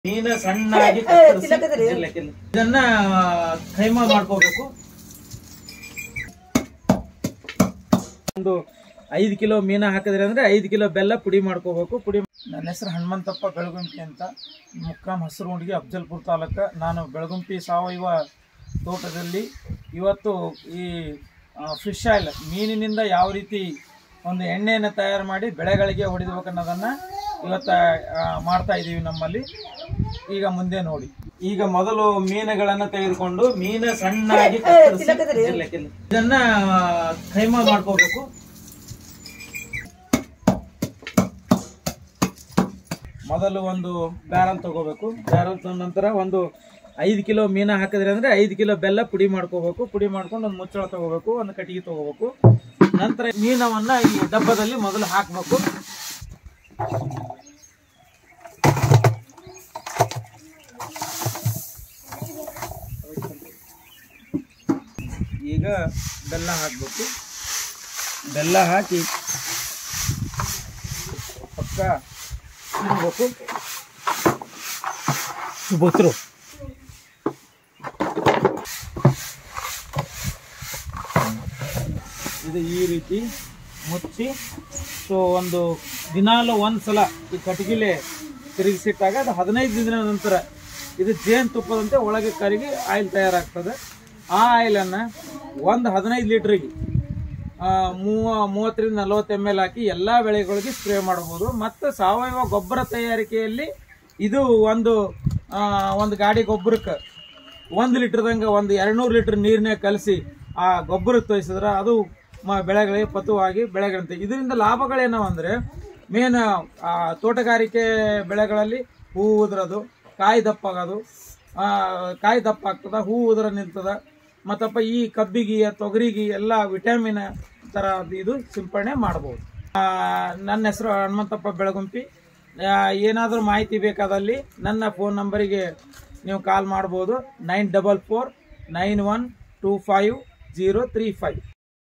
ಮೀನ ಸಣ್ಣಾಗಿ ಕತ್ತರಿಸಿ ಇರ್ಲಿಕ್ಕಿಲ್ಲ. ಇದನ್ನ ಕೈಮಾ ಮಾಡ್ಕೋಬೇಕು ಒಂದು ಐದು ಕಿಲೋ ಮೀನ ಹಾಕಿದ್ರೆ ಅಂದ್ರೆ ಐದು ಕಿಲೋ ಬೆಲ್ಲ ಪುಡಿ ಮಾಡ್ಕೋಬೇಕು ಪುಡಿ ನನ್ನ ಹೆಸರು ಹನುಮಂತಪ್ಪ ಬೆಳಗುಂಪಿ ಅಂತ ಮುಕ್ಕಾಂ ಹಸಿರು ಹುಂಡಿಗೆ ಅಫ್ಜಲ್ಪುರ ತಾಲೂಕ ನಾನು ಬೆಳಗುಂಪಿ ಸಾವಯವ ತೋಟದಲ್ಲಿ ಇವತ್ತು ಈ ಫಿಶ್ ಆಯಿಲ್ ಮೀನಿನಿಂದ ಯಾವ ರೀತಿ ಒಂದು ಎಣ್ಣೆಯನ್ನು ತಯಾರು ಮಾಡಿ ಬೆಳೆಗಳಿಗೆ ಹೊಡಿಬೇಕನ್ನೋದನ್ನು ಇವತ್ತು ಆ, ಮಾಡ್ತಾ ಇದ್ದೀವಿ ನಮ್ಮಲ್ಲಿ ಈಗ ಮುಂದೆ ನೋಡಿ ಈಗ ಮೊದಲು ಮೀನುಗಳನ್ನ ತೆಗೆದುಕೊಂಡು ಮೀನ ಸಣ್ಣಾಗಿ ಕತ್ತರಿಸಿ ಇರ್ಲಿಕ್ಕಿಲ್ಲ. ಇದನ್ನ ಕೈಮಾ ಮಾಡ್ಕೋಬೇಕು ಮೊದಲು ಒಂದು ಬ್ಯಾರಲ್ ತಗೋಬೇಕು ಬ್ಯಾರಲ್ ತಂದ ನಂತರ ಒಂದು ಐದು ಕಿಲೋ ಮೀನ ಹಾಕಿದ್ರೆ ಅಂದ್ರೆ ಐದು ಕಿಲೋ ಬೆಲ್ಲ ಪುಡಿ ಮಾಡ್ಕೋಬೇಕು ಪುಡಿ ಮಾಡ್ಕೊಂಡು ಒಂದು ಮುಚ್ಚಳ ತಗೋಬೇಕು ಒಂದು ಕಟ್ಟಿಗೆ ತಗೋಬೇಕು ನಂತರ ಮೀನವನ್ನ ಈ ಡಬ್ಬದಲ್ಲಿ ಮೊದಲು ಹಾಕಬೇಕು ಈಗ ಬೆಲ್ಲ ಹಾಕಬೇಕು ಬೆಲ್ಲ ಹಾಕಿ ಪಕ್ಕ ಇಡಬೇಕು ಬೊತ್ರು ಇದು ಈ ರೀತಿ ಮುಚ್ಚಿ ಸೊ ಒಂದು ದಿನಾಲು ಒಂದು ಸಲ ಈ ಕಟ್ಟಿಗೆಲೆ ತಿರುಗಿಸಿಟ್ಟಾಗ ಅದು ಹದಿನೈದು ದಿನದ ನಂತರ ಇದು ಜೇನು ತುಪ್ಪದಂತೆ ಒಳಗೆ ಕರಗಿ ಆಯಿಲ್ ತಯಾರಾಗ್ತದೆ ಆ ಆಯಿಲನ್ನು ಒಂದು ಹದಿನೈದು ಲೀಟ್ರಿಗೆ ಮೂವ ಮೂವತ್ತರಿಂದ ನಲವತ್ತು ಎಮ್ ಎಲ್ ಹಾಕಿ ಎಲ್ಲ ಬೆಳೆಗಳಿಗೆ ಸ್ಪ್ರೇ ಮಾಡಬಹುದು ಮತ್ತು ಸಾವಯವ ಗೊಬ್ಬರ ತಯಾರಿಕೆಯಲ್ಲಿ ಇದು ಒಂದು ಆ, ಒಂದು ಗಾಡಿ ಗೊಬ್ಬರಕ್ಕೆ ಒಂದು ಲೀಟ್ರದಂಗೆ ಒಂದು ಎರಡುನೂರು ಲೀಟ್ರ್ ನೀರನ್ನೇ ಕಲಸಿ ಆ ಗೊಬ್ಬರಕ್ಕೆ ತೋರಿಸಿದ್ರೆ ಅದು ಮ ಬೆಳೆಗಳಿಗೆ ಪತುವಾಗಿ ಬೆಳೆಗಳಂತೆ ಇದರಿಂದ ಲಾಭಗಳೇನವ ಅಂದರೆ ಮೇನ್ ತೋಟಗಾರಿಕೆ ಬೆಳೆಗಳಲ್ಲಿ ಹೂವು ಉದುರೋದು ಕಾಯಿ ದಪ್ಪಾಗೋದು ಆ, ಕಾಯಿ ದಪ್ಪ ಆಗ್ತದ ಹೂವು ಉದುರ ನಿಲ್ತದ ಮತ್ತಪ್ಪ ಈ ಕಬ್ಬಿಗೆ ತೊಗರಿಗೆ ಎಲ್ಲ ವಿಟಮಿನ್ ಥರ ಇದು ಸಿಂಪಡಣೆ ಮಾಡ್ಬೋದು ಆ, ನನ್ನ ಹೆಸರು ಹನುಮಂತಪ್ಪ ಬೆಳಗುಂಪಿ ಏನಾದರೂ ಮಾಹಿತಿ ಬೇಕಾದಲ್ಲಿ ನನ್ನ ಫೋನ್ ನಂಬರಿಗೆ ನೀವು ಕಾಲ್ ಮಾಡ್ಬೋದು nine double four nine one two five zero three five